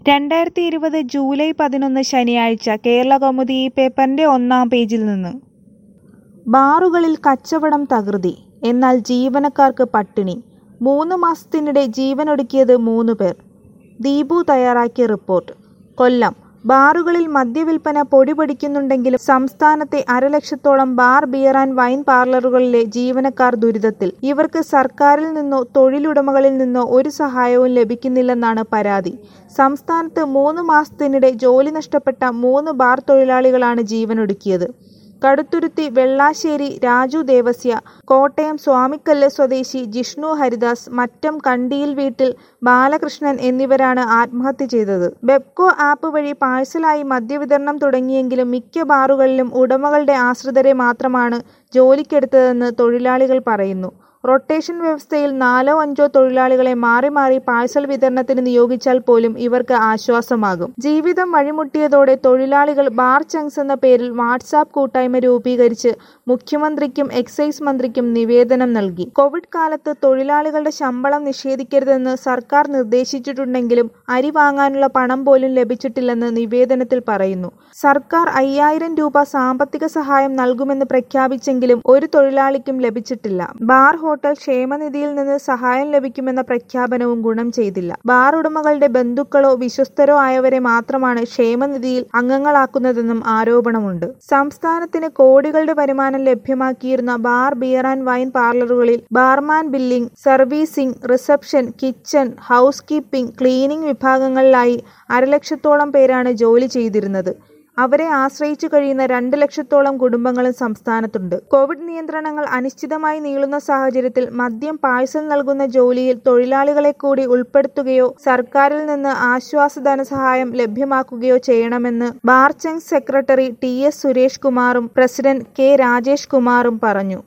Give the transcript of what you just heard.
രണ്ടായിരത്തി ഇരുപത് ജൂലൈ പതിനൊന്ന് ശനിയാഴ്ച കേരളകൗമുദി ഈ പേപ്പറിന്റെ ഒന്നാം പേജിൽ നിന്ന് ബാറുകളിൽ കച്ചവടം തകൃതി എന്നാൽ ജീവനക്കാർക്ക് പട്ടിണി മൂന്ന് മാസത്തിനിടെ ജീവനൊടുക്കിയത് മൂന്ന് പേർ ദീപു തയ്യാറാക്കിയ റിപ്പോർട്ട് കൊല്ലം ബാറുകളിൽ മദ്യവിൽപ്പന പൊടിപൊടിക്കുന്നുണ്ടെങ്കിലും സംസ്ഥാനത്തെ അരലക്ഷത്തോളം ബാർ ബിയർ ആൻഡ് വൈൻ പാർലറുകളിലെ ജീവനക്കാർ ദുരിതത്തിൽ ഇവർക്ക് സർക്കാരിൽ നിന്നോ തൊഴിലുടമകളിൽ നിന്നോ ഒരു സഹായവും ലഭിക്കുന്നില്ലെന്നാണ് പരാതി സംസ്ഥാനത്ത് മൂന്ന് മാസത്തിനിടെ ജോലി നഷ്ടപ്പെട്ട മൂന്ന് ബാർ തൊഴിലാളികളാണ് ജീവനൊടുക്കിയത് കടുത്തുരുത്തി വെള്ളാശ്ശേരി രാജു ദേവസ്യ കോട്ടയം സ്വാമിക്കല്ല് സ്വദേശി ജിഷ്ണു ഹരിദാസ് മറ്റം കണ്ടിയിൽ വീട്ടിൽ ബാലകൃഷ്ണൻ എന്നിവരാണ് ആത്മഹത്യ ചെയ്തത് ബെപ്കോ ആപ്പ് വഴി പാഴ്സലായി മദ്യവിതരണം തുടങ്ങിയെങ്കിലും മിക്ക ബാറുകളിലും ഉടമകളുടെ ആശ്രിതരെ മാത്രമാണ് ജോലിക്കെടുത്തതെന്ന് തൊഴിലാളികൾ പറയുന്നു റൊട്ടേഷൻ വ്യവസ്ഥയിൽ നാലോ അഞ്ചോ തൊഴിലാളികളെ മാറി മാറി പാഴ്സൽ വിതരണത്തിന് നിയോഗിച്ചാൽ പോലും ഇവർക്ക് ആശ്വാസമാകും ജീവിതം വഴിമുട്ടിയതോടെ തൊഴിലാളികൾ ബാർ ചങ്സ് എന്ന പേരിൽ വാട്സാപ്പ് കൂട്ടായ്മ രൂപീകരിച്ച് മുഖ്യമന്ത്രിക്കും എക്സൈസ് മന്ത്രിക്കും നിവേദനം നൽകി കോവിഡ് കാലത്ത് തൊഴിലാളികളുടെ ശമ്പളം നിഷേധിക്കരുതെന്ന് സർക്കാർ നിർദ്ദേശിച്ചിട്ടുണ്ടെങ്കിലും അരി വാങ്ങാനുള്ള പണം പോലും ലഭിച്ചിട്ടില്ലെന്ന് നിവേദനത്തിൽ പറയുന്നു സർക്കാർ അയ്യായിരം രൂപ സാമ്പത്തിക സഹായം നൽകുമെന്ന് പ്രഖ്യാപിച്ചെങ്കിലും ഒരു തൊഴിലാളിക്കും ലഭിച്ചിട്ടില്ല ബാർ ഹോട്ടൽ ക്ഷേമനിധിയിൽ നിന്ന് സഹായം ലഭിക്കുമെന്ന പ്രഖ്യാപനവും ഗുണം ചെയ്തില്ല ബാർ ഉടമകളുടെ ബന്ധുക്കളോ വിശ്വസ്തരോ ആയവരെ മാത്രമാണ് ക്ഷേമനിധിയിൽ അംഗങ്ങളാക്കുന്നതെന്നും ആരോപണമുണ്ട് സംസ്ഥാനത്തിന് കോടികളുടെ വരുമാനം ലഭ്യമാക്കിയിരുന്ന ബാർ ബിയർ ആൻഡ് വൈൻ പാർലറുകളിൽ barman billing servicing reception kitchen housekeeping cleaning വിഭാഗങ്ങളിലായി അരലക്ഷത്തോളം പേരാണ് ജോലി ചെയ്തിരുന്നത് അവരെ ആശ്രയിച്ചു കഴിയുന്ന രണ്ട് ലക്ഷത്തോളം കുടുംബങ്ങളും സംസ്ഥാനത്തുണ്ട് കോവിഡ് നിയന്ത്രണങ്ങൾ അനിശ്ചിതമായി നീളുന്ന സാഹചര്യത്തിൽ മദ്യം പാഴ്സൽ നൽകുന്ന ജോലിയിൽ തൊഴിലാളികളെ കൂടി ഉൾപ്പെടുത്തുകയോ സർക്കാരിൽ നിന്ന് ആശ്വാസ ധനസഹായം ലഭ്യമാക്കുകയോ ചെയ്യണമെന്ന് ബാർചങ് സെക്രട്ടറി ടി എസ് സുരേഷ് കുമാറും പ്രസിഡന്റ് കെ രാജേഷ് കുമാറും പറഞ്ഞു